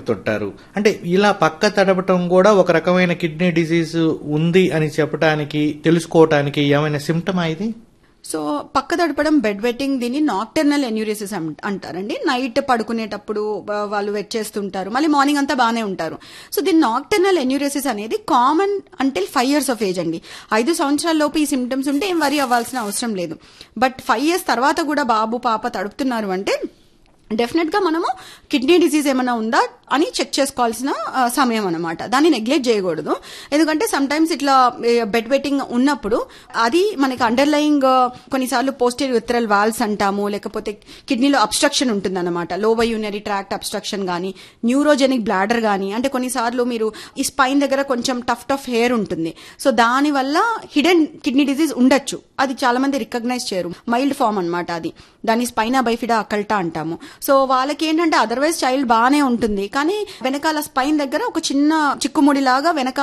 చెప్తుంటారు అంటే ఇలా పక్క తడపటం కూడా ఒక రకమైన కిడ్నీ డిసీజ్ ఉంది అని చెప్పడానికి తెలుసుకోవటానికి ఏమైనా సిమ్టమా ఇది సో పక్క తడపడం బెడ్ వెట్టింగ్ దీన్ని నాక్టర్నల్ ఎన్యూరిసిస్ అంటారండి నైట్ పడుకునేటప్పుడు ఆ, వాళ్ళు వెట్ చేస్తుంటారు మళ్ళీ మార్నింగ్ అంతా బాగానే ఉంటారు సో దీని నాక్టర్నల్ ఎన్యూరిసిస్ అనేది common until five years of age అండి ఐదు సంవత్సరాల లోపు ఈ సిమ్టమ్స్ ఉంటే ఏం వరి అవ్వాల్సిన అవసరం లేదు బట్ ఫైవ్ ఇయర్స్ తర్వాత కూడా బాబు పాప తడుపుతున్నారు అంటే డెఫినెట్ గా మనము కిడ్నీ డిసీజ్ ఏమైనా ఉందా అని చెక్ చేసుకోవాల్సిన ఆ, సమయం అనమాట దాన్ని నెగ్లెక్ట్ చేయకూడదు ఎందుకంటే సమ్ టైమ్స్ ఇట్లా బెడ్ వెట్టింగ్ ఉన్నప్పుడు అది మనకి అండర్లయింగ్ కొన్నిసార్లు పోస్టర్ విత్రల్ వాల్స్ అంటాము లేకపోతే కిడ్నీలో అబ్స్ట్రక్షన్ ఉంటుంది అనమాట లోవ యూనరీ ట్రాక్ట్ అబ్స్ట్రక్షన్ కానీ న్యూరోజెనిక్ బ్లాడర్ కానీ అంటే కొన్నిసార్లు మీరు ఈ స్పైన్ దగ్గర కొంచెం టఫ్ టఫ్ హెయిర్ ఉంటుంది సో దాని వల్ల హిడెన్ కిడ్నీ డిసీజ్ ఉండొచ్చు అది చాలా మంది రికగ్నైజ్ చేయరు మైల్డ్ ఫామ్ అన్నమాట అది దాన్ని స్పైనా బైఫిడా అకల్టా అంటాము సో వాళ్ళకి ఏంటంటే అదర్వైజ్ చైల్డ్ బాగానే ఉంటుంది కానీ వెనకాల స్పైన్ దగ్గర ఒక చిన్న చిక్కుముడి లాగా వెనకాల